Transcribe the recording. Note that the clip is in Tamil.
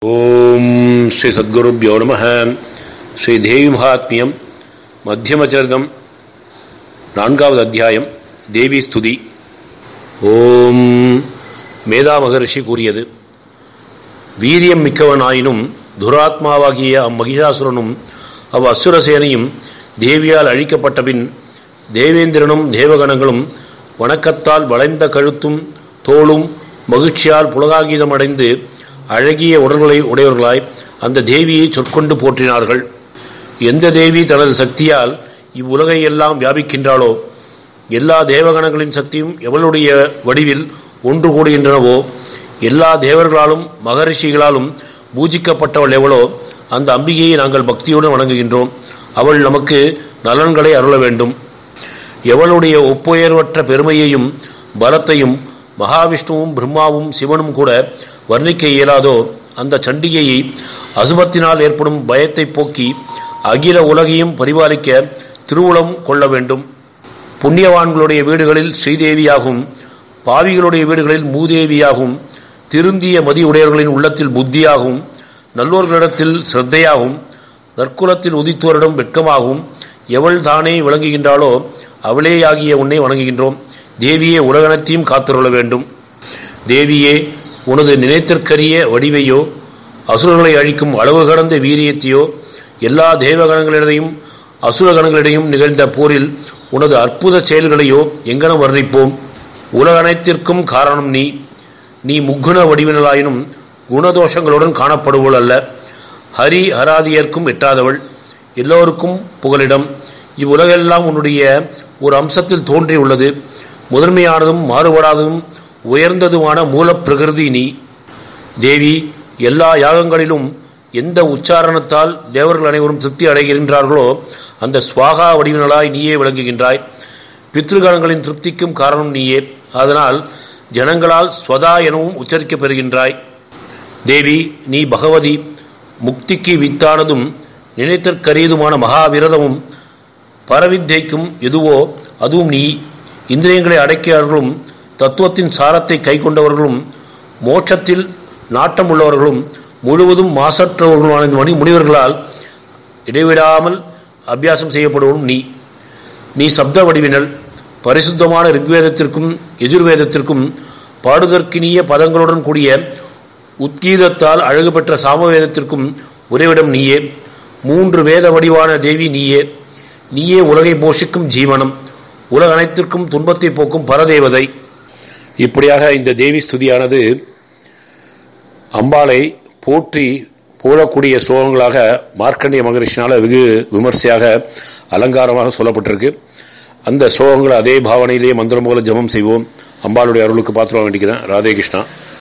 ஓம் ஸ்ரீ சத்குருப்யோ நம ஸ்ரீ தேவி மகாத்மியம் மத்தியமச்சரிதம் நான்காவது அத்தியாயம் தேவி ஸ்துதி ஓம் மேதா மகரிஷி கூறியது வீரியம் மிக்கவனாயினும் துராத்மாவாகிய அம்மகிஷாசுரனும் அவ் அசுரசேனையும் தேவியால் அழிக்கப்பட்ட பின் தேவேந்திரனும் தேவகணங்களும் வணக்கத்தால் வளைந்த கழுத்தும் தோளும் மகிழ்ச்சியால் புலகாகீதமடைந்து அழகிய உடல்களை உடையவர்களாய் அந்த தேவியை சொற்கொண்டு போற்றினார்கள் எந்த தேவி தனது சக்தியால் இவ்வுலகை எல்லாம் வியாபிக்கின்றாளோ எல்லா தேவகணங்களின் சக்தியும் எவளுடைய வடிவில் ஒன்று கூடுகின்றனவோ எல்லா தேவர்களாலும் மகரிஷிகளாலும் பூஜிக்கப்பட்டவள் எவளோ அந்த அம்பிகையை நாங்கள் பக்தியுடன் வணங்குகின்றோம் அவள் நமக்கு நலன்களை அருள வேண்டும் எவளுடைய ஒப்புயர்வற்ற பெருமையையும் பலத்தையும் மகாவிஷ்ணுவும் பிரம்மாவும் சிவனும் கூட வர்ணிக்க இயலாதோ அந்த சண்டிகையை அசுபத்தினால் ஏற்படும் பயத்தை போக்கி அகில உலகையும் பரிபாலிக்க திருவுளம் கொள்ள வேண்டும் புண்ணியவான்களுடைய வீடுகளில் ஸ்ரீதேவியாகும் பாவிகளுடைய வீடுகளில் மூதேவியாகும் திருந்திய மதியுடையவர்களின் உள்ளத்தில் புத்தியாகும் நல்லோர்களிடத்தில் சிரத்தையாகும் நற்குலத்தில் உதித்தோரிடம் வெட்கமாகும் எவள் தானே விளங்குகின்றாளோ அவளேயாகிய உன்னை வணங்குகின்றோம் தேவியே உலகனத்தையும் காத்துருள வேண்டும் தேவியே உனது நினைத்திற்கரிய வடிவையோ அசுரர்களை அழிக்கும் அளவு கடந்த வீரியத்தையோ எல்லா தேவகணங்களிடையும் அசுரகணங்களிடையும் நிகழ்ந்த போரில் உனது அற்புத செயல்களையோ எங்கனம் வர்ணிப்போம் உலகனைத்திற்கும் காரணம் நீ நீ முக்குண வடிவினலாயினும் குணதோஷங்களுடன் காணப்படுவள் அல்ல ஹரி ஹராதியர்க்கும் எட்டாதவள் எல்லோருக்கும் புகலிடம் இவ்வுலகெல்லாம் உன்னுடைய ஒரு அம்சத்தில் தோன்றியுள்ளது முதன்மையானதும் மாறுபடாததும் உயர்ந்ததுமான மூலப்பிரகிருதி நீ தேவி எல்லா யாகங்களிலும் எந்த உச்சாரணத்தால் தேவர்கள் அனைவரும் திருப்தி அடைகின்றார்களோ அந்த ஸ்வாகா வடிவினலாய் நீயே விளங்குகின்றாய் பித்ருகணங்களின் திருப்திக்கும் காரணம் நீயே அதனால் ஜனங்களால் ஸ்வதா எனவும் உச்சரிக்கப் பெறுகின்றாய் தேவி நீ பகவதி முக்திக்கு வித்தானதும் நினைத்தற்கரியதுமான மகாவிரதமும் பரவித்தைக்கும் எதுவோ அதுவும் நீ இந்திரியங்களை அடக்கியவர்களும் தத்துவத்தின் சாரத்தை கை கொண்டவர்களும் மோட்சத்தில் நாட்டம் உள்ளவர்களும் முழுவதும் மாசற்றவர்களுமான இந்த மணி முனிவர்களால் இடைவிடாமல் அபியாசம் செய்யப்படுவதும் நீ நீ சப்த வடிவினல் பரிசுத்தமான ரிக்வேதத்திற்கும் எதிர்வேதத்திற்கும் பாடுதற்கினிய பதங்களுடன் கூடிய உத்கீதத்தால் அழகு பெற்ற சாமவேதத்திற்கும் உறைவிடம் நீயே மூன்று வேத வடிவான தேவி நீயே நீயே உலகை போஷிக்கும் ஜீவனம் உலக அனைத்திற்கும் துன்பத்தை போக்கும் பரதேவதை இப்படியாக இந்த தேவி ஸ்துதியானது அம்பாளை போற்றி புகழக்கூடிய ஸ்லோகங்களாக மார்க்கண்டிய மகரிஷினால் வெகு விமர்சையாக அலங்காரமாக சொல்லப்பட்டிருக்கு அந்த ஸ்லோகங்களை அதே பாவனையிலேயே மந்திரம் போல ஜபம் செய்வோம் அம்பாளுடைய அருளுக்கு பாத்திரம் வேண்டிக்கிறேன் ராதே கிருஷ்ணா